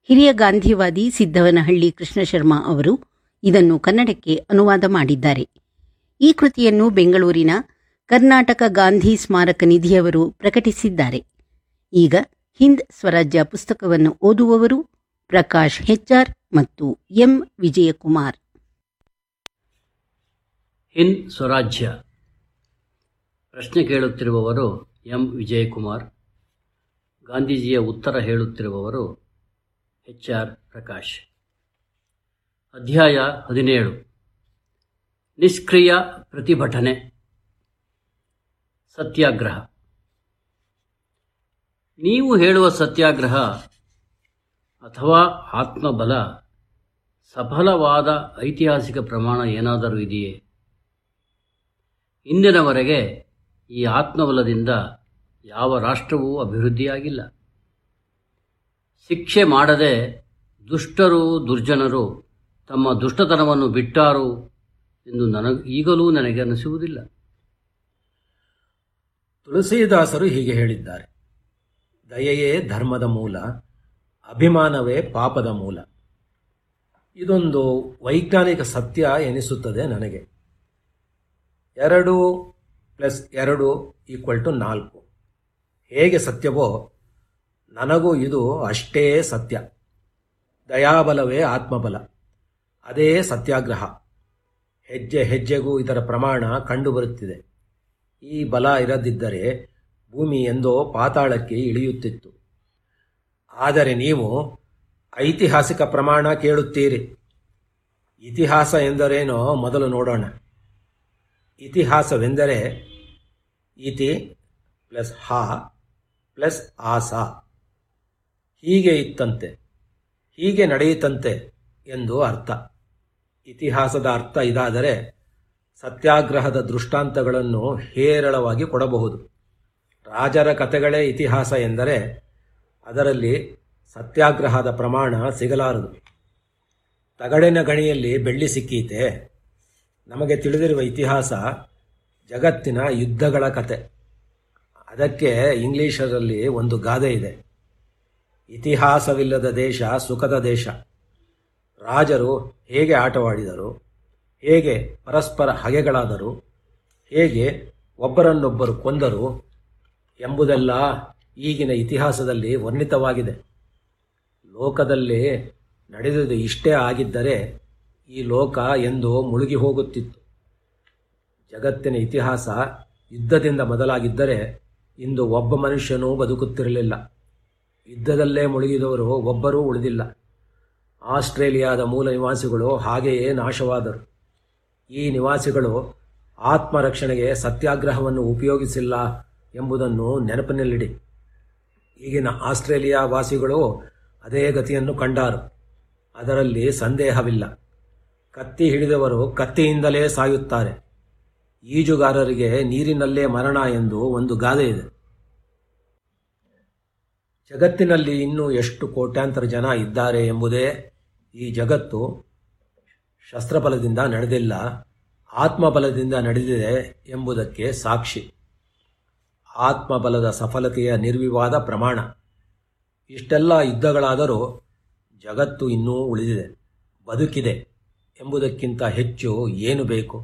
ಹಿರಿಯ ಗಾಂಧಿವಾದಿ ಸಿದ್ದವನಹಳ್ಳಿ ಕೃಷ್ಣ ಶರ್ಮಾ ಅವರು ಇದನ್ನು ಕನ್ನಡಕ್ಕೆ ಅನುವಾದ ಮಾಡಿದ್ದಾರೆ ಈ ಕೃತಿಯನ್ನು ಬೆಂಗಳೂರಿನ ಕರ್ನಾಟಕ ಗಾಂಧಿ ಸ್ಮಾರಕ ನಿಧಿಯವರು ಪ್ರಕಟಿಸಿದ್ದಾರೆ ಈಗ ಹಿಂದ್ ಸ್ವರಾಜ್ಯ ಪುಸ್ತಕವನ್ನು ಓದುವವರು ಪ್ರಕಾಶ್ ಹೆಚ್ಆರ್ ಮತ್ತು ಎಂ ವಿಜಯಕುಮಾರ್ ಹಿಂದ್ ಸ್ವರಾಜ್ಯ ಪ್ರಶ್ನೆ ಕೇಳುತ್ತಿರುವವರು ಎಂ ವಿಜಯಕುಮಾರ್ ಗಾಂಧೀಜಿಯ ಉತ್ತರ ಹೇಳುತ್ತಿರುವವರು ಎಚ್ ಆರ್ ಪ್ರಕಾಶ್ ಅಧ್ಯಾಯ ಹದಿನೇಳು ನಿಷ್ಕ್ರಿಯ ಪ್ರತಿಭಟನೆ ಸತ್ಯಾಗ್ರಹ ನೀವು ಹೇಳುವ ಸತ್ಯಾಗ್ರಹ ಅಥವಾ ಆತ್ಮಬಲ ಸಫಲವಾದ ಐತಿಹಾಸಿಕ ಪ್ರಮಾಣ ಏನಾದರೂ ಇದೆಯೇ ಇಂದಿನವರೆಗೆ ಈ ಆತ್ಮಬಲದಿಂದ ಯಾವ ರಾಷ್ಟ್ರವೂ ಅಭಿವೃದ್ಧಿಯಾಗಿಲ್ಲ ಶಿಕ್ಷೆ ಮಾಡದೆ ದುಷ್ಟರು ದುರ್ಜನರು ತಮ್ಮ ದುಷ್ಟತನವನ್ನು ಬಿಟ್ಟಾರು ಎಂದು ನನಗೆ ಈಗಲೂ ನನಗೆ ಅನಿಸುವುದಿಲ್ಲ ತುಳಸೀದಾಸರು ಹೀಗೆ ಹೇಳಿದ್ದಾರೆ ದಯೆಯೇ ಧರ್ಮದ ಮೂಲ ಅಭಿಮಾನವೇ ಪಾಪದ ಮೂಲ ಇದೊಂದು ವೈಜ್ಞಾನಿಕ ಸತ್ಯ ಎನಿಸುತ್ತದೆ ನನಗೆ ಎರಡು ಪ್ಲಸ್ ಎರಡು ಈಕ್ವಲ್ ಟು ನಾಲ್ಕು ಹೇಗೆ ಸತ್ಯವೋ ನನಗೂ ಇದು ಅಷ್ಟೇ ಸತ್ಯ ದಯಾಬಲವೇ ಆತ್ಮಬಲ ಅದೇ ಸತ್ಯಾಗ್ರಹ ಹೆಜ್ಜೆ ಹೆಜ್ಜೆಗೂ ಇದರ ಪ್ರಮಾಣ ಕಂಡುಬರುತ್ತಿದೆ ಈ ಬಲ ಇರದಿದ್ದರೆ ಭೂಮಿ ಎಂದೋ ಪಾತಾಳಕ್ಕೆ ಇಳಿಯುತ್ತಿತ್ತು ಆದರೆ ನೀವು ಐತಿಹಾಸಿಕ ಪ್ರಮಾಣ ಕೇಳುತ್ತೀರಿ ಇತಿಹಾಸ ಎಂದರೇನೋ ಮೊದಲು ನೋಡೋಣ ಇತಿಹಾಸವೆಂದರೆ ಇತಿ ಪ್ಲಸ್ ಹಾ ಪ್ಲಸ್ ಆಸ ಹೀಗೆ ಇತ್ತಂತೆ ಹೀಗೆ ನಡೆಯಿತಂತೆ ಎಂದು ಅರ್ಥ ಇತಿಹಾಸದ ಅರ್ಥ ಇದಾದರೆ ಸತ್ಯಾಗ್ರಹದ ದೃಷ್ಟಾಂತಗಳನ್ನು ಹೇರಳವಾಗಿ ಕೊಡಬಹುದು ರಾಜರ ಕಥೆಗಳೇ ಇತಿಹಾಸ ಎಂದರೆ ಅದರಲ್ಲಿ ಸತ್ಯಾಗ್ರಹದ ಪ್ರಮಾಣ ಸಿಗಲಾರದು ತಗಡಿನ ಗಣಿಯಲ್ಲಿ ಬೆಳ್ಳಿ ಸಿಕ್ಕೀತೆ ನಮಗೆ ತಿಳಿದಿರುವ ಇತಿಹಾಸ ಜಗತ್ತಿನ ಯುದ್ಧಗಳ ಕತೆ ಅದಕ್ಕೆ ಇಂಗ್ಲಿಷರಲ್ಲಿ ಒಂದು ಗಾದೆ ಇದೆ ಇತಿಹಾಸವಿಲ್ಲದ ದೇಶ ಸುಖದ ದೇಶ ರಾಜರು ಹೇಗೆ ಆಟವಾಡಿದರು ಹೇಗೆ ಪರಸ್ಪರ ಹಗೆಗಳಾದರು ಹೇಗೆ ಒಬ್ಬರನ್ನೊಬ್ಬರು ಕೊಂದರು ಎಂಬುದೆಲ್ಲ ಈಗಿನ ಇತಿಹಾಸದಲ್ಲಿ ವರ್ಣಿತವಾಗಿದೆ ಲೋಕದಲ್ಲಿ ನಡೆದುದು ಇಷ್ಟೇ ಆಗಿದ್ದರೆ ಈ ಲೋಕ ಎಂದು ಮುಳುಗಿ ಹೋಗುತ್ತಿತ್ತು ಜಗತ್ತಿನ ಇತಿಹಾಸ ಯುದ್ಧದಿಂದ ಮೊದಲಾಗಿದ್ದರೆ ಇಂದು ಒಬ್ಬ ಮನುಷ್ಯನೂ ಬದುಕುತ್ತಿರಲಿಲ್ಲ ಯುದ್ಧದಲ್ಲೇ ಮುಳುಗಿದವರು ಒಬ್ಬರೂ ಉಳಿದಿಲ್ಲ ಆಸ್ಟ್ರೇಲಿಯಾದ ಮೂಲ ನಿವಾಸಿಗಳು ಹಾಗೆಯೇ ನಾಶವಾದರು ಈ ನಿವಾಸಿಗಳು ಆತ್ಮರಕ್ಷಣೆಗೆ ಸತ್ಯಾಗ್ರಹವನ್ನು ಉಪಯೋಗಿಸಿಲ್ಲ ಎಂಬುದನ್ನು ನೆನಪಿನಲ್ಲಿಡಿ ಈಗಿನ ಆಸ್ಟ್ರೇಲಿಯಾ ವಾಸಿಗಳು ಅದೇ ಗತಿಯನ್ನು ಕಂಡಾರು ಅದರಲ್ಲಿ ಸಂದೇಹವಿಲ್ಲ ಕತ್ತಿ ಹಿಡಿದವರು ಕತ್ತಿಯಿಂದಲೇ ಸಾಯುತ್ತಾರೆ ಈಜುಗಾರರಿಗೆ ನೀರಿನಲ್ಲೇ ಮರಣ ಎಂದು ಒಂದು ಗಾದೆ ಇದೆ ಜಗತ್ತಿನಲ್ಲಿ ಇನ್ನೂ ಎಷ್ಟು ಕೋಟ್ಯಾಂತರ ಜನ ಇದ್ದಾರೆ ಎಂಬುದೇ ಈ ಜಗತ್ತು ಶಸ್ತ್ರಬಲದಿಂದ ನಡೆದಿಲ್ಲ ಆತ್ಮಬಲದಿಂದ ನಡೆದಿದೆ ಎಂಬುದಕ್ಕೆ ಸಾಕ್ಷಿ ಆತ್ಮಬಲದ ಸಫಲತೆಯ ನಿರ್ವಿವಾದ ಪ್ರಮಾಣ ಇಷ್ಟೆಲ್ಲ ಯುದ್ಧಗಳಾದರೂ ಜಗತ್ತು ಇನ್ನೂ ಉಳಿದಿದೆ ಬದುಕಿದೆ ಎಂಬುದಕ್ಕಿಂತ ಹೆಚ್ಚು ಏನು ಬೇಕು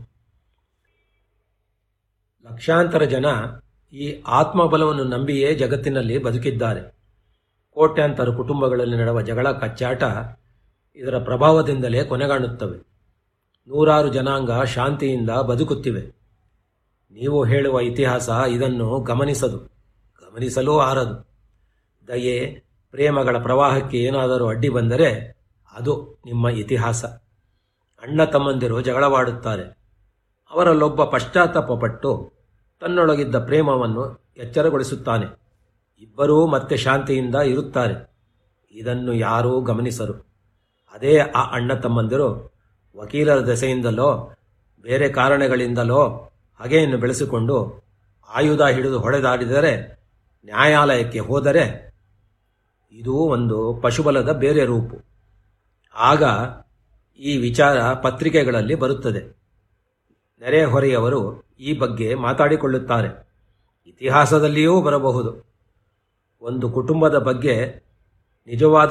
ಲಕ್ಷಾಂತರ ಜನ ಈ ಆತ್ಮಬಲವನ್ನು ನಂಬಿಯೇ ಜಗತ್ತಿನಲ್ಲಿ ಬದುಕಿದ್ದಾರೆ ಕೋಟ್ಯಾಂತರ ಕುಟುಂಬಗಳಲ್ಲಿ ನಡೆಯುವ ಜಗಳ ಕಚ್ಚಾಟ ಇದರ ಪ್ರಭಾವದಿಂದಲೇ ಕೊನೆಗಾಣುತ್ತವೆ ನೂರಾರು ಜನಾಂಗ ಶಾಂತಿಯಿಂದ ಬದುಕುತ್ತಿವೆ ನೀವು ಹೇಳುವ ಇತಿಹಾಸ ಇದನ್ನು ಗಮನಿಸದು ಗಮನಿಸಲೂ ಆರದು ದಯೆ ಪ್ರೇಮಗಳ ಪ್ರವಾಹಕ್ಕೆ ಏನಾದರೂ ಅಡ್ಡಿ ಬಂದರೆ ಅದು ನಿಮ್ಮ ಇತಿಹಾಸ ಅಣ್ಣ ತಮ್ಮಂದಿರು ಜಗಳವಾಡುತ್ತಾರೆ ಅವರಲ್ಲೊಬ್ಬ ಪಶ್ಚಾತ್ತಾಪಪಟ್ಟು ತನ್ನೊಳಗಿದ್ದ ಪ್ರೇಮವನ್ನು ಎಚ್ಚರಗೊಳಿಸುತ್ತಾನೆ ಇಬ್ಬರೂ ಮತ್ತೆ ಶಾಂತಿಯಿಂದ ಇರುತ್ತಾರೆ ಇದನ್ನು ಯಾರೂ ಗಮನಿಸರು ಅದೇ ಆ ಅಣ್ಣ ತಮ್ಮಂದಿರು ವಕೀಲರ ದೆಸೆಯಿಂದಲೋ ಬೇರೆ ಕಾರಣಗಳಿಂದಲೋ ಹಗೆಯನ್ನು ಬೆಳೆಸಿಕೊಂಡು ಆಯುಧ ಹಿಡಿದು ಹೊಡೆದಾಡಿದರೆ ನ್ಯಾಯಾಲಯಕ್ಕೆ ಹೋದರೆ ಇದು ಒಂದು ಪಶುಬಲದ ಬೇರೆ ರೂಪು ಆಗ ಈ ವಿಚಾರ ಪತ್ರಿಕೆಗಳಲ್ಲಿ ಬರುತ್ತದೆ ನೆರೆಹೊರೆಯವರು ಈ ಬಗ್ಗೆ ಮಾತಾಡಿಕೊಳ್ಳುತ್ತಾರೆ ಇತಿಹಾಸದಲ್ಲಿಯೂ ಬರಬಹುದು ಒಂದು ಕುಟುಂಬದ ಬಗ್ಗೆ ನಿಜವಾದ